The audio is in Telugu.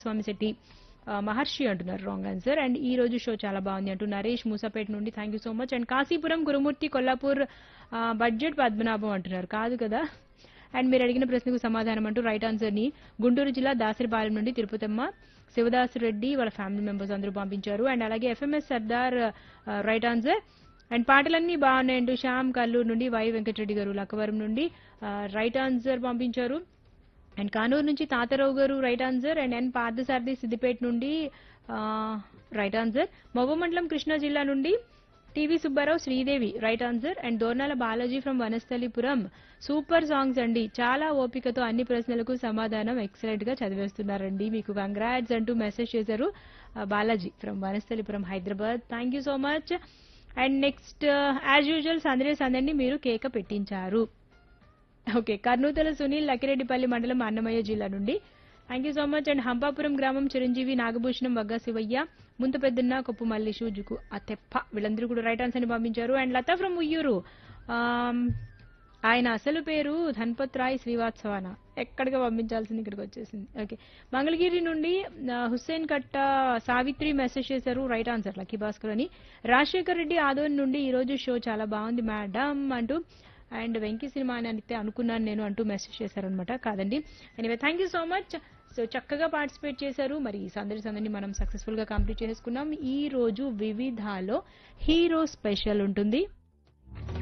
స్వామి శెట్టి ఆ, మహర్షి అంటున్నారు రాంగ్ ఆన్సర్ అండ్ ఈ రోజు షో చాలా బాగుంది అంటూ నరేష్ మూసాపేట నుండి thank you so much and Kasipuram Gurumurthy Kollapur ఆ, బడ్జెట్ పద్మనాభం అంటున్నారు కాదు కదా అండ్ మీరు అడిగిన ప్రశ్నకు సమాధానం అంటూ రైట్ ఆన్సర్ ని గుంటూరు జిల్లా దాసరిపాలెం నుండి తిరుపతమ్మ శివదాస్ రెడ్డి వాళ్ళ ఫ్యామిలీ మెంబర్స్ అందరూ పంపించారు అండ్ అలాగే FMS Sardar right answer and పాటలన్నీ బాగున్నాయంటూ శ్యామ్ కల్లూరు నుండి వై వెంకటరెడ్డి గారు లక్కవరం నుండి రైట్ ఆన్సర్ పంపించారు అండ్ కానూరు నుంచి తాతారావు గారు right answer and N Parthasarathi Siddipet నుండి రైట్ ఆన్సర్ మగమండలం కృష్ణా జిల్లా నుండి TV Subbarao Sridevi right answer and Dornala Balaji from Vanasthalipuram super songs అండి చాలా ఓపికతో అన్ని ప్రశ్నలకు సమాధానం ఎక్సలెంట్ గా చదివేస్తున్నారండి మీకు కంగ్రాట్స్ అంటూ మెసేజ్ చేశారు ఆ, Balaji from Vanasthalipuram Hyderabad thank you so much and next as usual సందడే సందడిని మీరు కేక పెట్టించారు ఓకే కర్నూతల సునీల్ లక్కిరెడ్డిపల్లి మండలం అన్నమయ్య జిల్లా నుండి thank you so much and Hampapuram గ్రామం చిరంజీవి నాగభూషణం వగ్గ శివయ్య ముంత పెద్దన్న కొప్పు మల్లేషు జుకు అతెప్ప వీళ్ళందరూ కూడా రైట్ ఆన్సర్ ని పంపించారు and Latha from Uyyuru um, ఆయన అసలు పేరు ధన్పత్ రాయ్ శ్రీవాత్సవాన ఎక్కడికి పంపించాల్సింది ఇక్కడికి వచ్చేసింది ఓకే మంగళగిరి నుండి ఆ, హుస్సేన్ కట్ట సావిత్రి మెసేజ్ చేశారు రైట్ ఆన్సర్ లక్కీ భాస్కర్ అని రాజశేఖర్ రెడ్డి ఆదోన్ నుండి ఈ రోజు షో చాలా బాగుంది మేడం అంటూ అండ్ వెంకీ సినిమా అని అయితే అనుకున్నాను నేను అంటూ మెసేజ్ చేశారనమాట కాదండి anyway thank you so much so చక్కగా పార్టిసిపేట్ చేశారు మరి ఈ సందడి సందడిని మనం సక్సెస్ఫుల్ గా కంప్లీట్ చేసుకున్నాం ఈ రోజు వివిధాలో హీరో స్పెషల్ ఉంటుంది